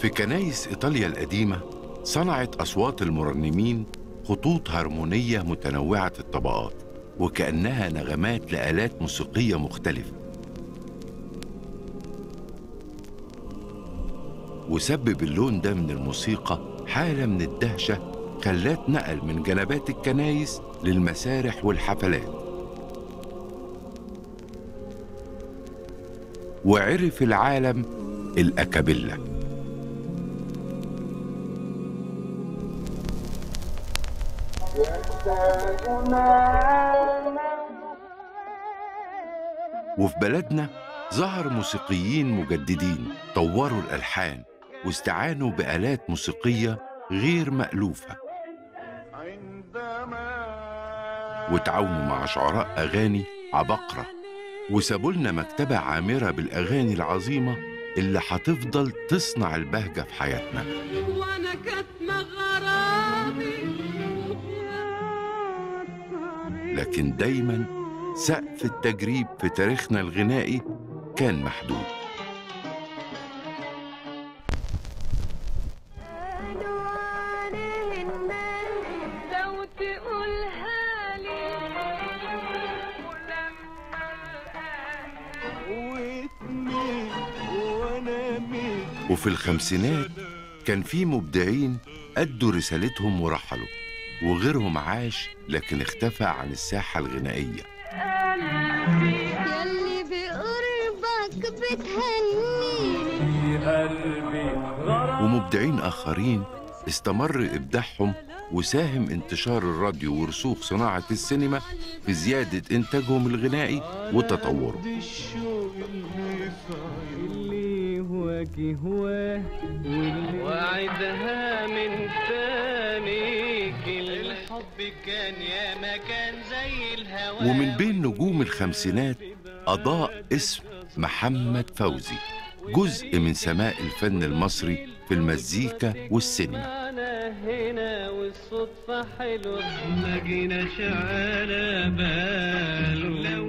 في كنايس إيطاليا القديمة صنعت أصوات المرنمين خطوط هرمونية متنوعة الطبقات وكأنها نغمات لآلات موسيقية مختلفة وسبب اللون ده من الموسيقى حالة من الدهشة خلات نقل من جنبات الكنايس للمسارح والحفلات وعرف العالم الأكابيلا وفي بلدنا ظهر موسيقيين مجددين طوروا الألحان واستعانوا بآلات موسيقية غير مألوفة وتعاونوا مع شعراء أغاني عبقرة وسابوا لنا مكتبة عامرة بالأغاني العظيمة اللي هتفضل تصنع البهجة في حياتنا وانا كاتمه غرامي لكن دايما سقف التجريب في تاريخنا الغنائي كان محدود لو تقولها لي وفي الخمسينات كان في مبدعين أدوا رسالتهم ورحلوا وغيرهم عاش لكن اختفى عن الساحة الغنائية يلي بقربك بتهنيني ومبدعين آخرين استمر إبداعهم وساهم انتشار الراديو ورسوخ صناعة السينما في زيادة إنتاجهم الغنائي وتطوره اللي هواكي هواه وعدها من تانيك الحب كان يا ما كان زي الهوى ومن بين نجوم الخمسينات أضاء اسم محمد فوزي جزء من سماء الفن المصري في المزيكا والسينما انا هنا والصدفة حلوة ما جيناش على باله لو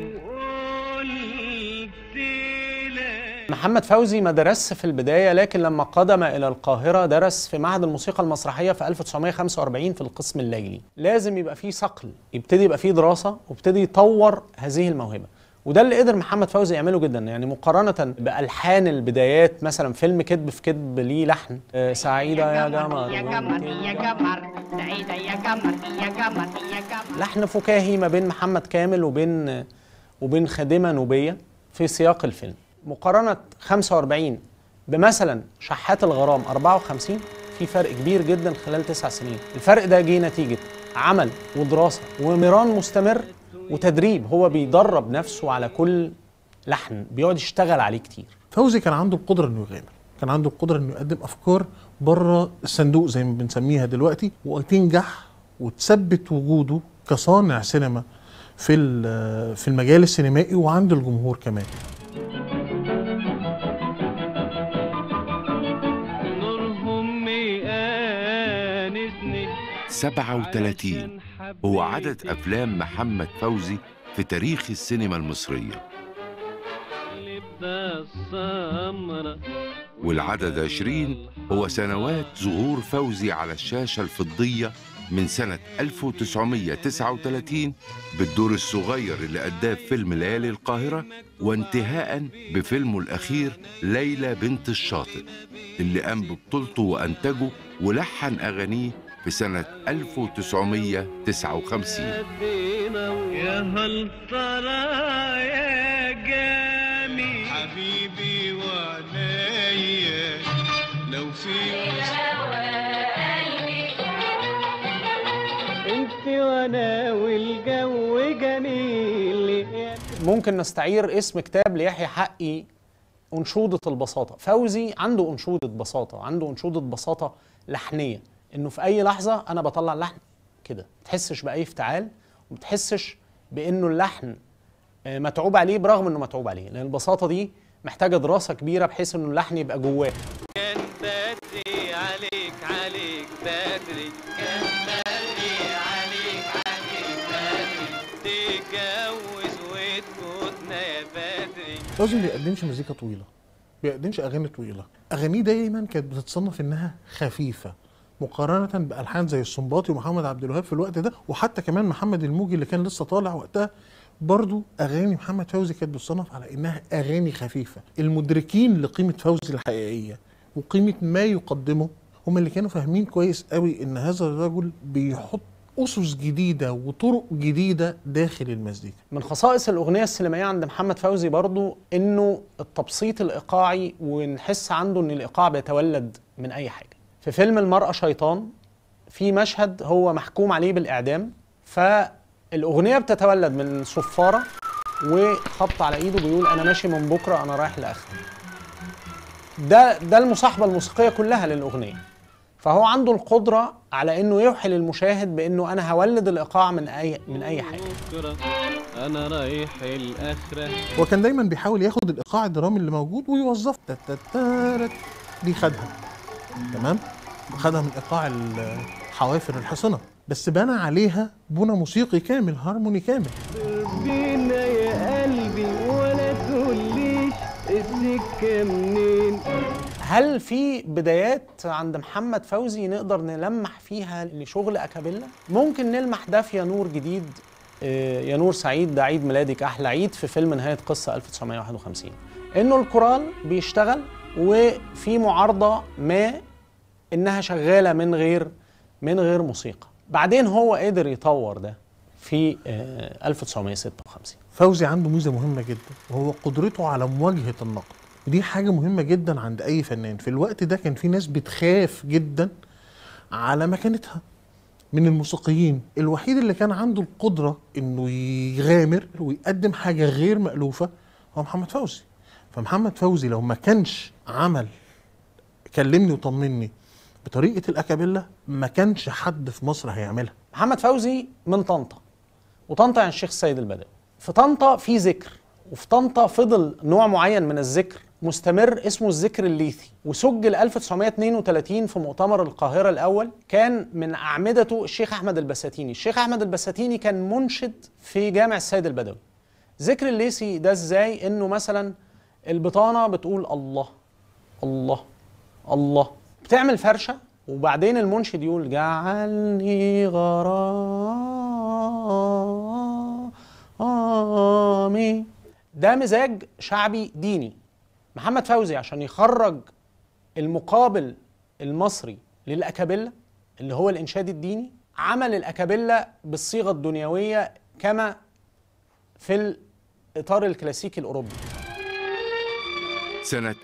قلت لك محمد فوزي ما درسش في البداية لكن لما قدم إلى القاهرة درس في معهد الموسيقى المسرحية في 1945 في القسم الليلي لازم يبقى فيه صقل يبتدي يبقى فيه دراسة ويبتدي يطور هذه الموهبة وده اللي قدر محمد فوزي يعمله جدا يعني مقارنة بألحان البدايات مثلا فيلم كذب في كذب ليه لحن آه، سعيدة يا جمر يا قمر يا قمر سعيدة يا قمر يا قمر يا قمر لحن فكاهي ما بين محمد كامل وبين وبين خادمه نوبيه في سياق الفيلم مقارنه 45 بمثلا شحات الغرام 54 في فرق كبير جدا خلال تسع سنين الفرق ده جه نتيجه عمل ودراسه ومران مستمر وتدريب هو بيدرب نفسه على كل لحن بيقعد يشتغل عليه كتير فوزي كان عنده القدره انه يغامر كان عنده القدره انه يقدم افكار بره الصندوق زي ما بنسميها دلوقتي وتنجح وتثبت وجوده كصانع سينما في ال- في المجال السينمائي وعند الجمهور كمان نورهم ميانسني 37 هو عدد أفلام محمد فوزي في تاريخ السينما المصرية لبدا السمرة والعدد 20 هو سنوات ظهور فوزي على الشاشة الفضية من سنة 1939 بالدور الصغير اللي أداه في فيلم ليالي القاهرة وانتهاء بفيلمه الأخير ليلى بنت الشاطئ اللي قام ببطولته وأنتجه ولحن أغانيه في سنة 1959 يا هل ترى يا جميل حبيبي وعليا لو في انت وانا والجو جميل ممكن نستعير اسم كتاب ليحيى حقي أنشودة البساطة فوزي عنده أنشودة بساطة عنده أنشودة بساطة لحنية إنه في أي لحظة أنا بطلع اللحن كده ما تحسش بأي افتعال وما تحسش بإنه اللحن آه، متعوب عليه برغم إنه متعوب عليه لأن البساطة دي محتاجة دراسة كبيرة بحيث إنه اللحن يبقى جواه كان بدري عليك عليك بدري كان بدري عليك عليك بدري تتجوز وتفوتنا يا بدري فوزي ما بيقدمش مزيكا طويله بيقدمش اغاني طويله اغانيه دايما كانت بتتصنف انها خفيفه مقارنه بالحان زي السنباطي ومحمد عبد الوهاب في الوقت ده وحتى كمان محمد الموجي اللي كان لسه طالع وقتها برضو اغاني محمد فوزي كانت بتصنف على انها اغاني خفيفه المدركين لقيمه فوزي الحقيقيه وقيمه ما يقدمه هم اللي كانوا فاهمين كويس قوي ان هذا الرجل بيحط اسس جديده وطرق جديده داخل المزيكا من خصائص الأغنية السينمائية عند محمد فوزي برضو إنه التبسيط الإيقاعي ونحس عنده إن الإيقاع بيتولد من أي حاجة في فيلم المرأة شيطان في مشهد هو محكوم عليه بالإعدام فالأغنية بتتولد من صفارة وخبط على إيده بيقول أنا ماشي من بكرة أنا رايح لآخره ده ده المصاحبة الموسيقية كلها للأغنية فهو عنده القدرة على إنه يوحي للمشاهد بإنه أنا هولد الإيقاع من أي من أي حاجة بكرة انا رايح الاخره هو كان دايما بيحاول ياخد الايقاع الدرامي اللي موجود ويوظفه تتتارت دي خدها تمام خدها من ايقاع الحوافر الحصنه بس بنى عليها بنى موسيقي كامل هارموني كامل بينا يا قلبي ولا تقوليش السكه منين هل في بدايات عند محمد فوزي نقدر نلمح فيها لشغل أكابيلا؟ ممكن نلمح ده في يانور جديد آه، يانور سعيد ده عيد ميلادك أحلى عيد في فيلم نهاية قصة 1951 إنه الكورال بيشتغل وفي معارضة ما إنها شغالة من غير من غير موسيقى بعدين هو قدر يطور ده في آه، 1956 فوزي عنده ميزه مهمه جدا وهو قدرته على مواجهه النقد ودي حاجه مهمه جدا عند اي فنان في الوقت ده كان في ناس بتخاف جدا على مكانتها من الموسيقيين الوحيد اللي كان عنده القدره انه يغامر ويقدم حاجه غير مالوفه هو محمد فوزي فمحمد فوزي لو ما كانش عمل كلمني وطمني بطريقه الاكابيلا ما كانش حد في مصر هيعملها محمد فوزي من طنطا وطنطا يعني الشيخ السيد البدوي في طنطا في ذكر وفي طنطا فضل نوع معين من الذكر مستمر اسمه الذكر الليثي وسجل 1932 في مؤتمر القاهرة الأول كان من أعمدته الشيخ أحمد البساتيني الشيخ أحمد البساتيني كان منشد في جامع السيد البدوي ذكر الليثي ده ازاي انه مثلا البطانة بتقول الله الله الله بتعمل فرشة وبعدين المنشد يقول جعلني غرامي ده مزاج شعبي ديني محمد فوزي عشان يخرج المقابل المصري للأكابيلا اللي هو الإنشاد الديني عمل الأكابيلا بالصيغة الدنيوية كما في الإطار الكلاسيكي الأوروبي سنة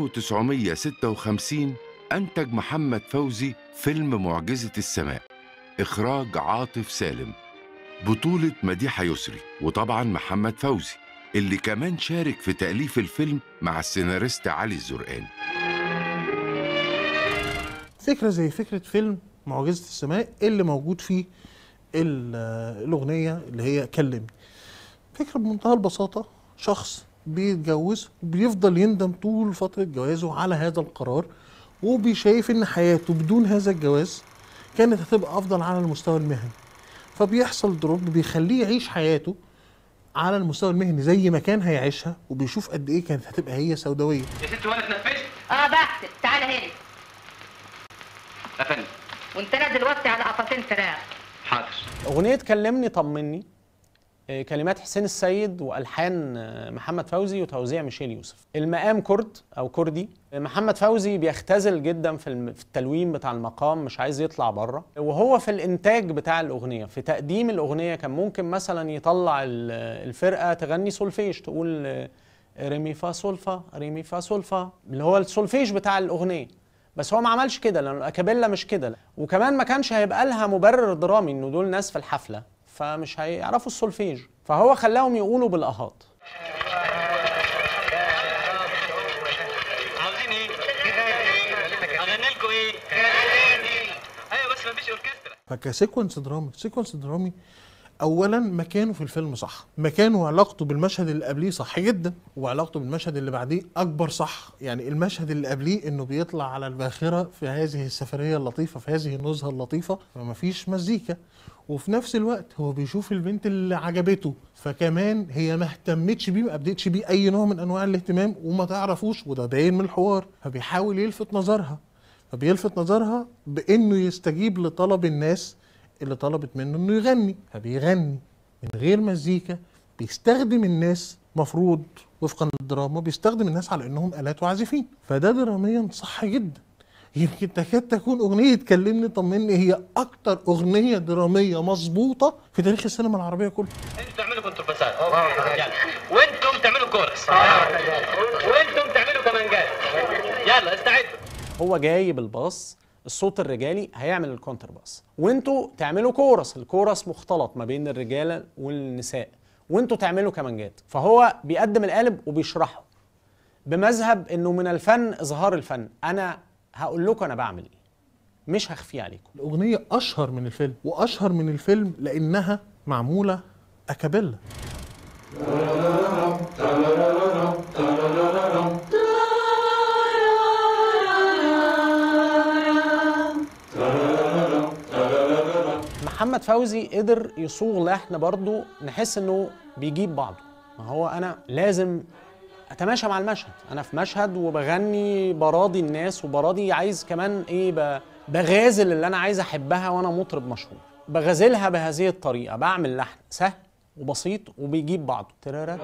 1956 أنتج محمد فوزي فيلم معجزة السماء إخراج عاطف سالم بطولة مديحة يسري وطبعا محمد فوزي اللي كمان شارك في تأليف الفيلم مع السيناريست علي الزرقاني فكره زي فكره فيلم معجزه السماء اللي موجود فيه ال- الاغنيه اللي هي كلمني فكره بمنتهى البساطه شخص بيتجوز وبيفضل يندم طول فتره جوازه على هذا القرار وبيشايف ان حياته بدون هذا الجواز كانت هتبقى افضل على المستوى المهني فبيحصل دروب بيخليه يعيش حياته على المستوى المهني زي ما كان هيعيشها وبيشوف قد ايه كانت هتبقى هي سوداويه يا ست وانا اتنفست اه بحث تعالى هنا يا فندم وانت نازل وطي على قفصين فراخ حاضر أغنية كلمني طمني آه، كلمات حسين السيد والحان آه، محمد فوزي وتوزيع ميشيل يوسف المقام كرد او كردي آه، محمد فوزي بيختزل جدا في الم- في التلوين بتاع المقام مش عايز يطلع بره وهو في الانتاج بتاع الاغنيه في تقديم الاغنيه كان ممكن مثلا يطلع ال- الفرقه تغني سولفيج تقول آه، ريمي فا سولفا ريمي فا سولفا اللي هو السولفيج بتاع الاغنيه بس هو ما عملش كده لان الاكابيلا مش كده وكمان ما كانش هيبقى لها مبرر درامي انه دول ناس في الحفله فمش هيعرفوا السولفيج فهو خلاهم يقولوا بالاهات عاوزين ايه؟ اغني لكم ايه؟ ايوه بس مفيش اوركسترا فكسيكونس درامي سيكونس درامي اولا مكانه في الفيلم صح مكانه وعلاقته بالمشهد اللي قبليه صح جدا وعلاقته بالمشهد اللي بعديه اكبر صح يعني المشهد اللي قبليه انه بيطلع على الباخره في هذه السفريه اللطيفه في هذه النزهه اللطيفه فما فيش مزيكا وفي نفس الوقت هو بيشوف البنت اللي عجبته فكمان هي ما اهتمتش بيه ما ابدتش بيه اي نوع من انواع الاهتمام وما تعرفوش وده باين من الحوار فبيحاول يلفت نظرها فبيلفت نظرها بانه يستجيب لطلب الناس اللي طلبت منه انه يغني فبيغني من غير مزيكا بيستخدم الناس مفروض وفقا للدراما بيستخدم الناس على انهم الات وعازفين فده دراميا صح جدا يمكن تكاد تكون اغنيه كلمني طمني هي اكتر اغنيه دراميه مظبوطه في تاريخ السينما العربيه كلها انتوا تعملوا كونترباسات يلا وانتم تعملوا كورس وانتم تعملوا كمانجات يلا استعدوا هو جاي بالباص الصوت الرجالي هيعمل الكونتر باس وانتوا تعملوا كورس الكورس مختلط ما بين الرجاله والنساء وانتوا تعملوا كمانجات فهو بيقدم القالب وبيشرحه بمذهب انه من الفن اظهار الفن انا هقول لكم انا بعمل ايه مش هخفيه عليكم الاغنيه اشهر من الفيلم واشهر من الفيلم لانها معموله اكابيلا محمد فوزي قدر يصوغ لحن برضه نحس انه بيجيب بعضه ما هو انا لازم اتماشى مع المشهد انا في مشهد وبغني براضي الناس وبراضي عايز كمان ايه ب- بغازل اللي انا عايز احبها وانا مطرب مشهور بغازلها بهذه الطريقه بعمل لحن سهل وبسيط وبيجيب بعضه ترارا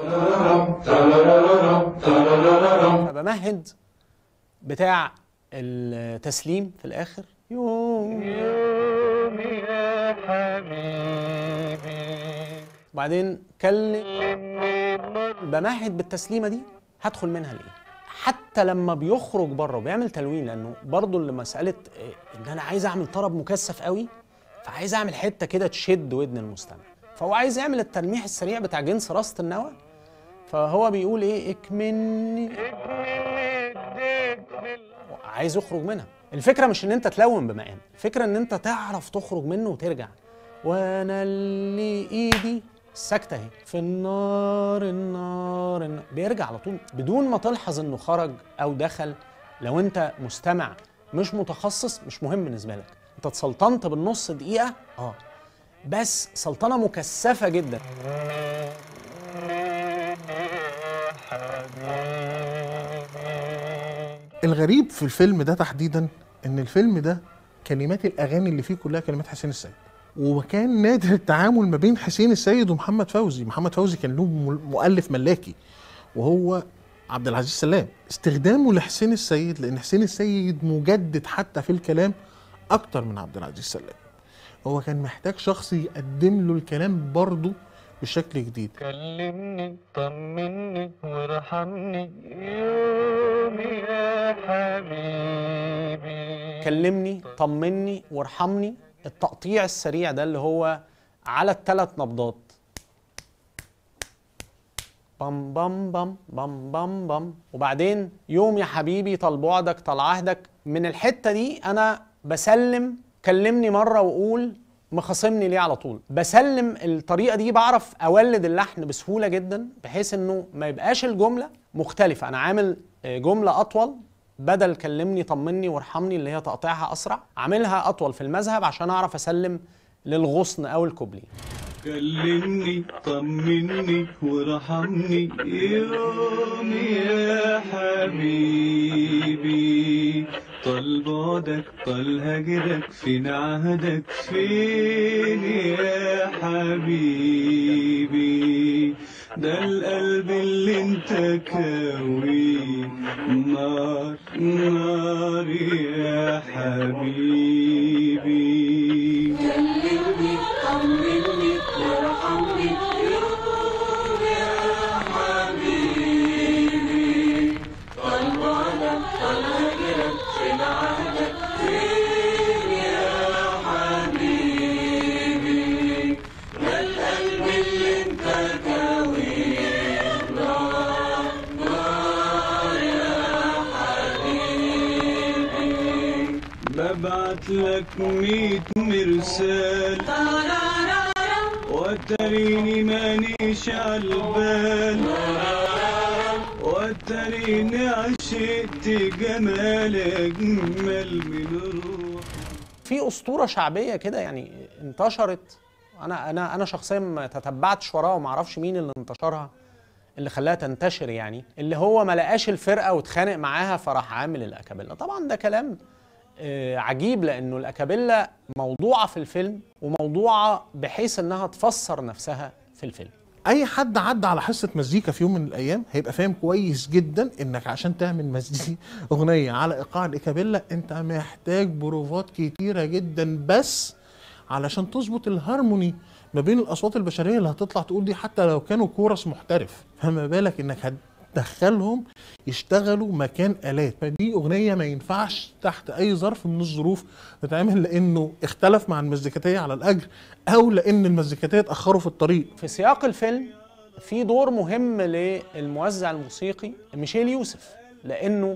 فبمهد بتاع التسليم في الاخر يوم يا حبيبي وبعدين كلم بمهد بالتسليمه دي هدخل منها لايه حتى لما بيخرج بره وبيعمل تلوين لانه برضه اللي مساله إيه، ان انا عايز اعمل طرب مكثف قوي فعايز اعمل حته كده تشد ودن المستمع فهو عايز يعمل التلميح السريع بتاع جنس راسة النوى فهو بيقول ايه اكمني عايز يخرج منها الفكره مش ان انت تلون بمقام الفكره ان انت تعرف تخرج منه وترجع وانا اللي ايدي السكته اهي في النار النار, النار. بيرجع على طول بدون ما تلحظ انه خرج او دخل لو انت مستمع مش متخصص مش مهم بالنسبه لك انت اتسلطنت بالنص دقيقه اه بس سلطنه مكثفه جدا الغريب في الفيلم ده تحديدا ان الفيلم ده كلمات الاغاني اللي فيه كلها كلمات حسين السيد وكان نادر التعامل ما بين حسين السيد ومحمد فوزي محمد فوزي كان له م- مؤلف ملاكي وهو عبد العزيز سلام استخدامه لحسين السيد لان حسين السيد مجدد حتى في الكلام اكتر من عبد العزيز سلام هو كان محتاج شخص يقدم له الكلام برضه بشكل جديد كلمني طمني وارحمني يومي يا حبيبي كلمني طمني وارحمني التقطيع السريع ده اللي هو على الثلاث نبضات بام بام بام بام بام بام وبعدين يوم يا حبيبي طال بعدك طال عهدك من الحته دي انا بسلم كلمني مره وقول مخاصمني ليه على طول بسلم الطريقه دي بعرف اولد اللحن بسهوله جدا بحيث انه ما يبقاش الجمله مختلفه انا عامل آه، جمله اطول بدل كلمني طمني وارحمني اللي هي تقطيعها اسرع عاملها اطول في المذهب عشان اعرف اسلم للغصن او الكوبليه كلمني طمني وارحمني يومي يا حبيبي طال بعدك طال هجرك فين عهدك فين يا حبيبي ده القلب اللي انت كاوي نار نار يا حبيبي كلمني طمني وارحمني يوم يا حبيبي طال بعدك طال هجرك فين عهدك فين يا حبيبي ده القلب اللي انت كاويه نار نار يا حبيبي ببعت لك ميت مرسال تارارارا وقت وتريني مانيش عالبال وتريني عشقت جمال أجمل من الروح في اسطوره شعبيه كده يعني انتشرت انا انا انا شخصيا ما تتبعتش وراها وما اعرفش مين اللي انتشرها اللي خلاها تنتشر يعني اللي هو ما لقاش الفرقه واتخانق معاها فراح عامل الاكابيلا طبعا ده كلام آه، عجيب لانه الاكابيلا موضوعه في الفيلم وموضوعه بحيث انها تفسر نفسها في الفيلم اي حد عدى على حصه مزيكا في يوم من الايام هيبقى فاهم كويس جدا انك عشان تعمل مزيكا اغنيه على ايقاع الاكابيلا انت محتاج بروفات كتيره جدا بس علشان تظبط الهارموني ما بين الاصوات البشريه اللي هتطلع تقول دي حتى لو كانوا كورس محترف فما بالك انك هتدخلهم يشتغلوا مكان الات فدي اغنيه ما ينفعش تحت اي ظرف من الظروف تتعمل لانه اختلف مع المزيكاتيه على الاجر او لان المزيكاتيه اتاخروا في الطريق في سياق الفيلم في دور مهم للموزع الموسيقي ميشيل يوسف لانه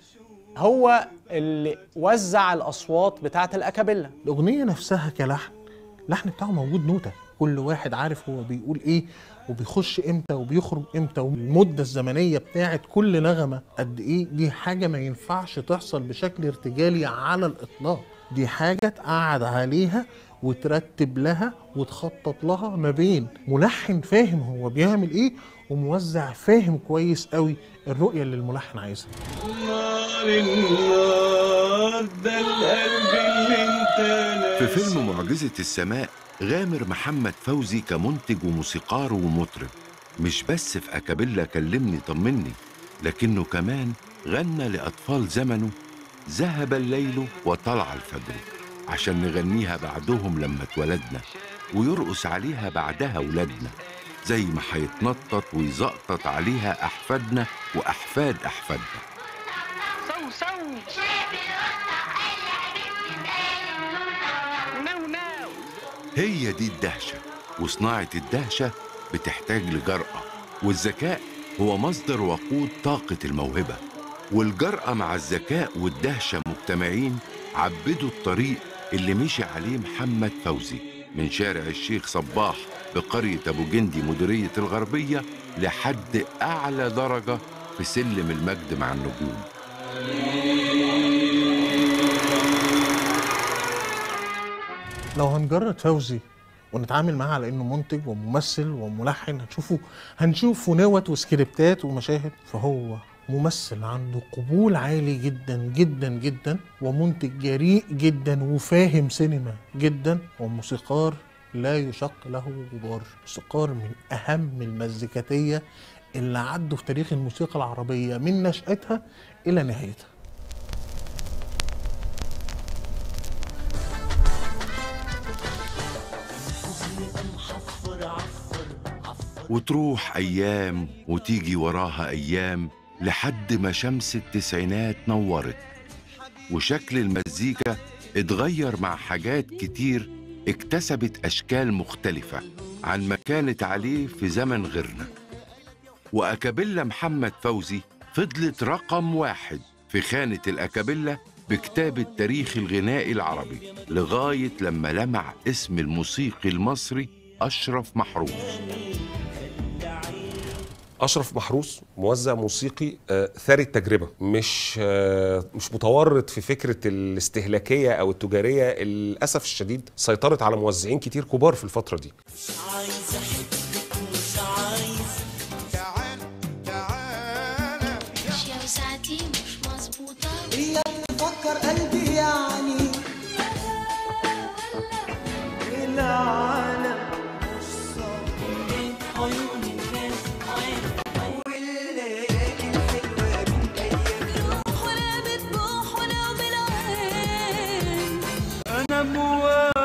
هو اللي وزع الاصوات بتاعه الاكابيلا الاغنيه نفسها كلحن اللحن بتاعه موجود نوتة كل واحد عارف هو بيقول ايه وبيخش امتى وبيخرج امتى والمده الزمنيه بتاعت كل نغمه قد ايه دي حاجه ما ينفعش تحصل بشكل ارتجالي على الاطلاق دي حاجه تقعد عليها وترتب لها وتخطط لها ما بين ملحن فاهم هو بيعمل ايه وموزع فاهم كويس قوي الرؤيه اللي الملحن عايزها نار النار ده القلب اللي انت في فيلم معجزة السماء غامر محمد فوزي كمنتج وموسيقار ومطرب مش بس في أكابيلا كلمني طمني لكنه كمان غنى لأطفال زمنه ذهب الليل وطلع الفجر عشان نغنيها بعدهم لما اتولدنا ويرقص عليها بعدها ولادنا زي ما هيتنطط ويزقطط عليها أحفادنا وأحفاد أحفادنا سو سو نو نو هي دي الدهشة وصناعة الدهشة بتحتاج لجرأة والذكاء هو مصدر وقود طاقة الموهبة والجرأة مع الذكاء والدهشة مجتمعين عبدوا الطريق اللي مشي عليه محمد فوزي من شارع الشيخ صباح بقرية أبو جندي مديرية الغربية لحد أعلى درجة في سلم المجد مع النجوم لو هنجرد فوزي ونتعامل معاه على انه منتج وممثل وملحن هتشوفوا هنشوف نوت وسكريبتات ومشاهد فهو ممثل عنده قبول عالي جدا جدا جدا ومنتج جريء جدا وفاهم سينما جدا وموسيقار لا يشق له غبار موسيقار من اهم المزيكاتيه اللي عدوا في تاريخ الموسيقى العربيه من نشاتها الى نهايتها وتروح أيام وتيجي وراها أيام لحد ما شمس التسعينات نورت وشكل المزيكا اتغير مع حاجات كتير اكتسبت أشكال مختلفة عن ما كانت عليه في زمن غيرنا وأكابيلا محمد فوزي فضلت رقم واحد في خانة الأكابيلا بكتابة تاريخ الغناء العربي لغاية لما لمع اسم الموسيقي المصري أشرف محروس اشرف محروس موزع موسيقي آه، ثري التجربه مش آه، مش متورط في فكره الاستهلاكيه او التجاريه للاسف الشديد سيطرت على موزعين كتير كبار في الفتره دي اشياء وساعتي مش مظبوطة هي بتفكر قلبي يعني العالم مش صافي عيون الناس والليالي الحلوة من أيام روح ولا بتبوح ولا بالعين أنا موافق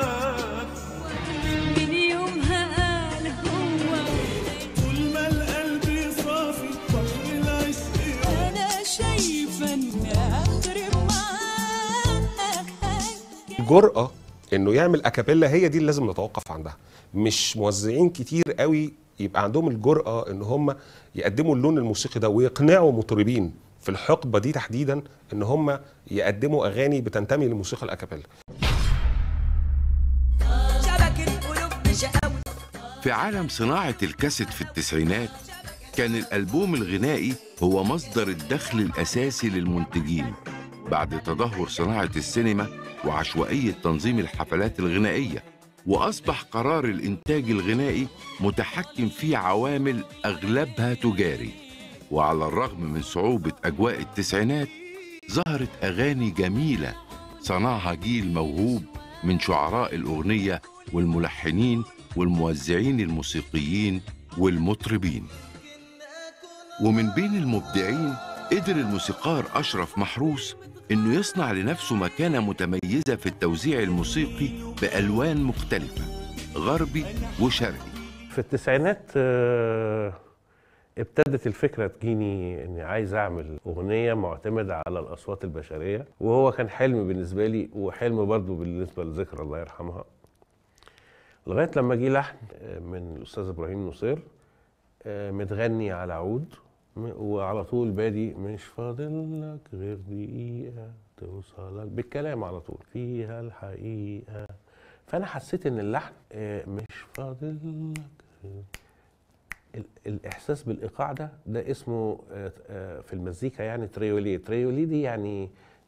من يومها قال هو طول ما القلب صافي بحر العشق أنا شايفة إني أغرب معاك الجرأه انه يعمل اكابيلا هي دي اللي لازم نتوقف عندها مش موزعين كتير قوي يبقى عندهم الجرأه ان هم يقدموا اللون الموسيقي ده ويقنعوا مطربين في الحقبه دي تحديدا ان هم يقدموا اغاني بتنتمي لموسيقى الاكابيلا شبك القلوب بشقاوة في عالم صناعة الكاسيت في التسعينات كان الألبوم الغنائي هو مصدر الدخل الأساسي للمنتجين بعد تدهور صناعة السينما وعشوائية تنظيم الحفلات الغنائية وأصبح قرار الإنتاج الغنائي متحكم في عوامل أغلبها تجاري وعلى الرغم من صعوبة أجواء التسعينات ظهرت أغاني جميلة صنعها جيل موهوب من شعراء الأغنية والملحنين والموزعين الموسيقيين والمطربين ومن بين المبدعين قدر الموسيقار أشرف محروس إنه يصنع لنفسه مكانة متميزة في التوزيع الموسيقي بألوان مختلفة غربي وشرقي في التسعينات آه، ابتدت الفكرة تجيني اني عايز اعمل اغنية معتمدة على الاصوات البشرية وهو كان حلم بالنسبة لي وحلم برضو بالنسبة لذكرى الله يرحمها لغاية لما جه لحن آه، من الاستاذ ابراهيم نصير آه، متغني على عود م- وعلى طول بادي مش فاضل لك غير دقيقة توصلك بالكلام على طول فيها الحقيقة فأنا حسيت إن اللحن آه، مش فاضل لك غير ال- الإحساس بالإيقاع ده ده اسمه آه، آه، في المزيكا يعني تريولي تريولي دي يعني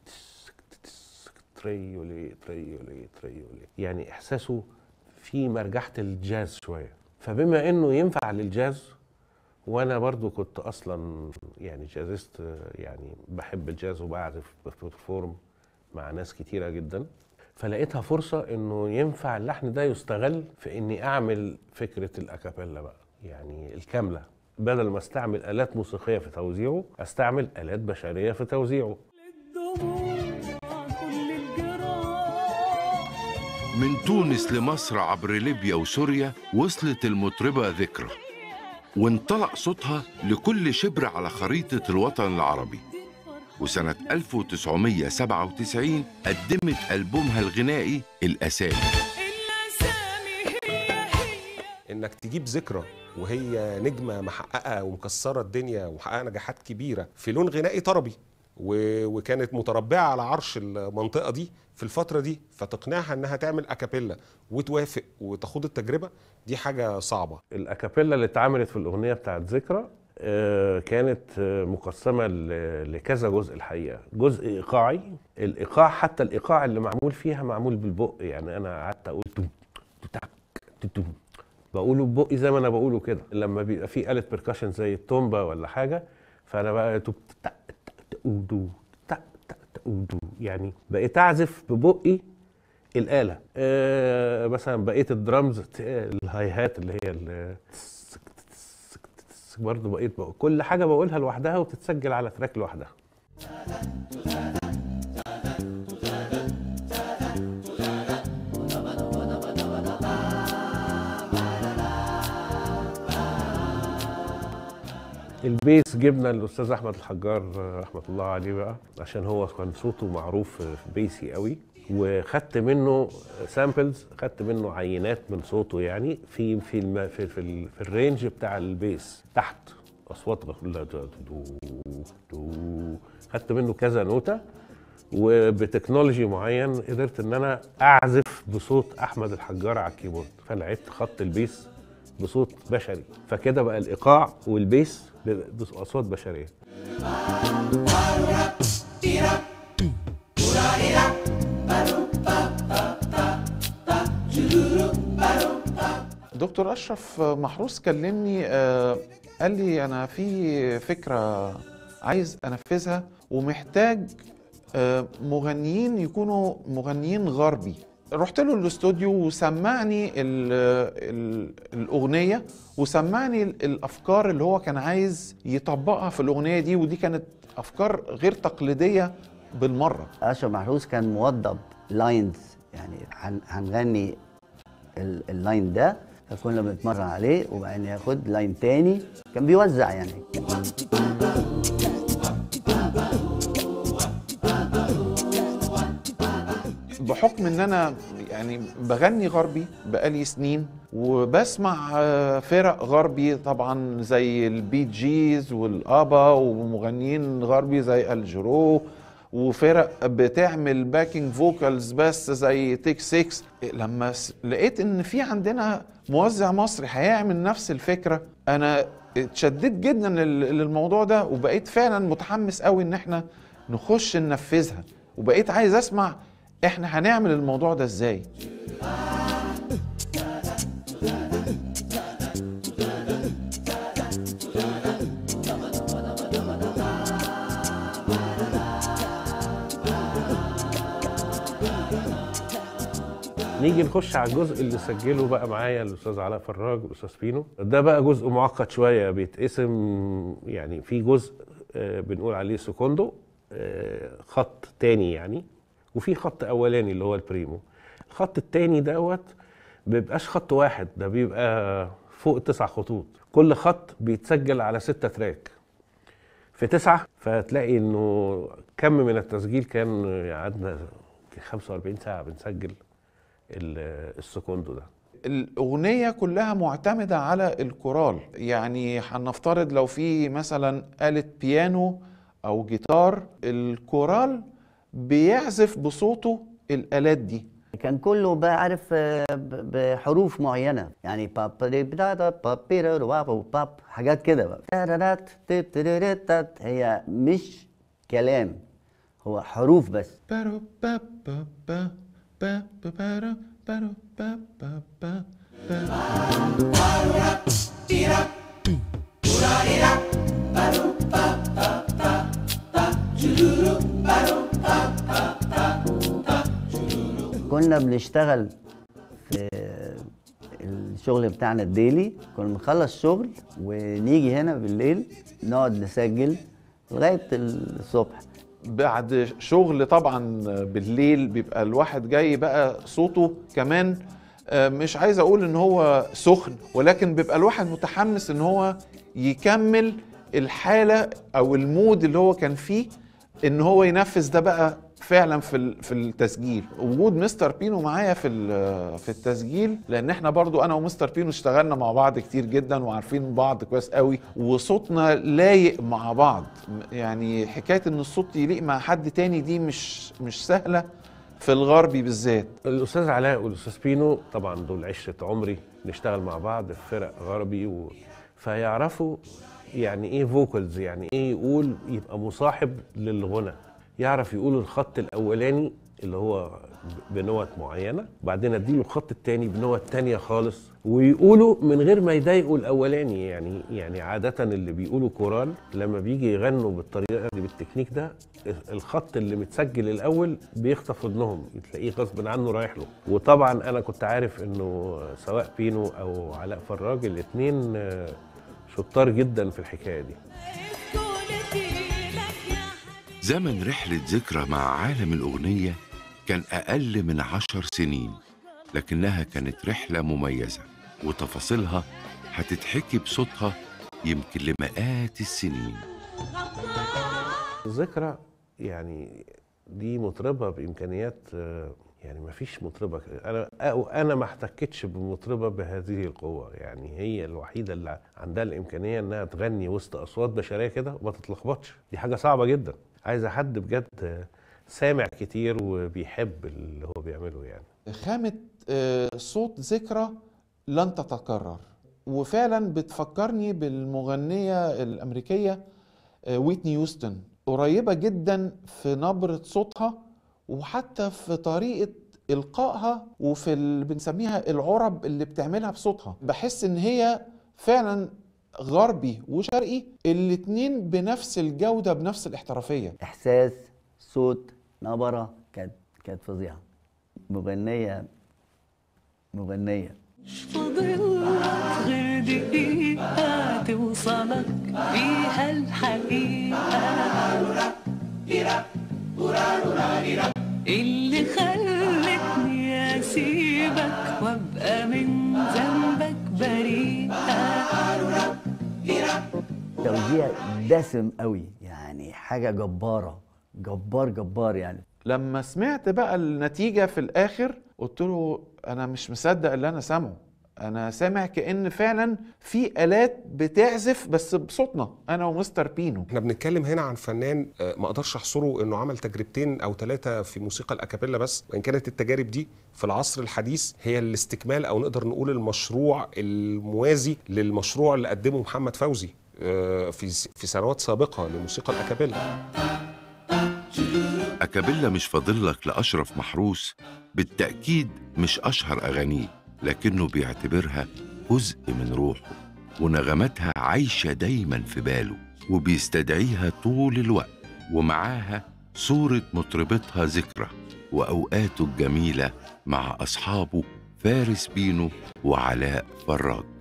تريولي تريولي تريولي يعني إحساسه في مرجحة الجاز شوية فبما إنه ينفع للجاز وانا برضو كنت اصلا يعني جازست يعني بحب الجاز وبعزف بفورم مع ناس كتيره جدا فلقيتها فرصه انه ينفع اللحن ده يستغل في اني اعمل فكره الاكابيلا بقى يعني الكامله بدل ما استعمل الات موسيقيه في توزيعه استعمل الات بشريه في توزيعه من تونس لمصر عبر ليبيا وسوريا وصلت المطربة ذكرى وانطلق صوتها لكل شبر على خريطة الوطن العربي وسنة 1997 قدمت ألبومها الغنائي الأسامي انك تجيب ذكرى وهي نجمه محققه ومكسره الدنيا ومحققه نجاحات كبيره في لون غنائي طربي و... وكانت متربعه على عرش المنطقه دي في الفتره دي فتقنعها انها تعمل اكابيلا وتوافق وتخوض التجربه دي حاجه صعبه الاكابيلا اللي اتعملت في الاغنيه بتاعت ذكرى آه، كانت آه، مقسمه ل- لكذا جزء الحقيقه جزء ايقاعي الايقاع حتى الايقاع اللي معمول فيها معمول بالبق يعني انا قعدت اقول توم تتك تتوم بقوله ببقي زي ما انا بقوله كده لما بيبقى في آلة بيركشن زي التومبا ولا حاجه فانا بقى توب تك تك تقودو تك تك تقودو يعني بقيت اعزف ببقي الآلة آه مثلا بقيت الدرامز ت- الهاي هات اللي هي ال- برضه بقيت بقول كل حاجة بقولها لوحدها وبتتسجل على تراك لوحدها البيس جبنا الاستاذ احمد الحجار آه، رحمه الله عليه بقى عشان هو كان صوته معروف في بيسي قوي وخدت منه سامبلز خدت منه عينات من صوته يعني في في الم في في, ال- في الرينج بتاع البيس تحت اصوات غ- لا دو دو دو خدت منه كذا نوته وبتكنولوجي معين قدرت ان انا اعزف بصوت احمد الحجار على الكيبورد فلعبت خط البيس بصوت بشري فكده بقى الايقاع والبيس باصوات بشريه دكتور اشرف محروس كلمني آه، قال لي انا في فكره عايز انفذها ومحتاج آه، مغنيين يكونوا مغنيين غربي رحت له الاستوديو وسمعني ال ال الاغنيه وسمعني ال- الافكار اللي هو كان عايز يطبقها في الاغنيه دي ودي كانت افكار غير تقليديه بالمره اشرف محروس كان موضب لاينز يعني هن- هنغني ال- اللاين ده فكنا بنتمرن عليه وبعدين ياخد لاين تاني كان بيوزع يعني بحكم ان انا يعني بغني غربي بقالي سنين وبسمع آه، فرق غربي طبعا زي البي جيز والابا ومغنيين غربي زي الجرو وفرق بتعمل باكينج فوكالز بس زي تيك 6 لما س- لقيت ان في عندنا موزع مصري هيعمل نفس الفكره انا اتشددت جدا لل- للموضوع ده وبقيت فعلا متحمس قوي ان احنا نخش ننفذها وبقيت عايز اسمع احنا هنعمل الموضوع ده ازاي نيجي نخش على الجزء اللي سجله بقى معايا الاستاذ علاء فراج والاستاذ بينو ده بقى جزء معقد شويه بيتقسم يعني في جزء آه، بنقول عليه سكوندو آه، خط تاني يعني وفي خط اولاني اللي هو البريمو الخط التاني دوت بيبقاش خط واحد ده بيبقى فوق تسع خطوط كل خط بيتسجل على ستة تراك في تسعة فتلاقي انه كم من التسجيل كان قعدنا 45 ساعة بنسجل ال- السكوندو ده الأغنية كلها معتمدة على الكورال يعني هنفترض لو في مثلا آلة بيانو أو جيتار الكورال بيعزف بصوته الآلات دي كان كله بقى عارف آه، ب- بحروف معينه يعني باب دي بدا دا باب بيرا رو باب وباب حاجات كده بقى تارارات تيب تيريريت تات. هي مش كلام هو حروف بس بارو با با با با با بارو بارو با با با با كنا بنشتغل في الشغل بتاعنا الديلي كنا بنخلص شغل ونيجي هنا بالليل نقعد نسجل لغايه الصبح بعد شغل طبعا بالليل بيبقى الواحد جاي بقى صوته كمان آه، مش عايز اقول ان هو سخن ولكن بيبقى الواحد متحمس ان هو يكمل الحالة او المود اللي هو كان فيه ان هو ينفذ ده بقى فعلا في ال- في التسجيل وجود مستر بينو معايا في ال- في التسجيل لان احنا برضو انا ومستر بينو اشتغلنا مع بعض كتير جدا وعارفين بعض كويس قوي وصوتنا لايق مع بعض يعني حكايه ان الصوت يليق مع حد تاني دي مش مش سهله في الغربي بالذات الاستاذ علاء والاستاذ بينو طبعا دول عشره عمري نشتغل مع بعض في فرق غربي و... فيعرفوا يعني ايه فوكالز يعني ايه يقول يبقى مصاحب للغنى يعرف يقول الخط الاولاني اللي هو بنوت معينه وبعدين اديله الخط الثاني بنوت تانية خالص ويقولوا من غير ما يضايقوا الاولاني يعني يعني عاده اللي بيقولوا كورال لما بيجي يغنوا بالطريقه دي بالتكنيك ده الخط اللي متسجل الاول بيخطف ودنهم تلاقيه غصب عنه رايح له وطبعا انا كنت عارف انه سواء بينو او علاء فراج الاثنين شطار جدا في الحكايه دي زمن رحلة ذكرى مع عالم الأغنية كان أقل من عشر سنين لكنها كانت رحلة مميزة وتفاصيلها هتتحكي بصوتها يمكن لمئات السنين الذكرى يعني دي مطربه بامكانيات آه، يعني ما فيش مطربه ك- انا أو انا ما احتكتش بمطربه بهذه القوه يعني هي الوحيده اللي عندها الامكانيه انها تغني وسط اصوات بشريه كده وما تتلخبطش دي حاجه صعبه جدا عايزه حد بجد آه، سامع كتير وبيحب اللي هو بيعمله يعني خامة آه، صوت ذكرى لن تتكرر وفعلا بتفكرني بالمغنية الأمريكية آه، ويتني يوستن قريبة جدا في نبرة صوتها وحتى في طريقة إلقائها وفي اللي بنسميها العرب اللي بتعملها بصوتها بحس إن هي فعلا غربي وشرقي الاتنين بنفس الجودة بنفس الاحترافية احساس صوت نبره كانت كانت فظيعه مغنيه مغنيه فضل غير دقيقة توصلك فيها الحقيقة اللي خلتني أسيبك وأبقى من ذنبك بريئة توزيع دسم قوي يعني حاجه جباره جبار جبار يعني لما سمعت بقى النتيجة في الآخر قلت له أنا مش مصدق اللي أنا سامعه انا سامع كأن فعلا في آلات بتعزف بس بصوتنا انا ومستر بينو احنا بنتكلم هنا عن فنان آه، ما اقدرش احصره انه عمل تجربتين او ثلاثه في موسيقى الاكابيلا بس وان كانت التجارب دي في العصر الحديث هي الاستكمال او نقدر نقول المشروع الموازي للمشروع اللي قدمه محمد فوزي آه، في في سنوات سابقه لموسيقى الاكابيلا أكابيلا مش فاضلك لأشرف محروس بالتأكيد مش أشهر أغانيه لكنه بيعتبرها جزء من روحه ونغماتها عايشة دايما في باله وبيستدعيها طول الوقت ومعاها صورة مطربتها ذكرى وأوقاته الجميلة مع أصحابه فارس بينو وعلاء فراج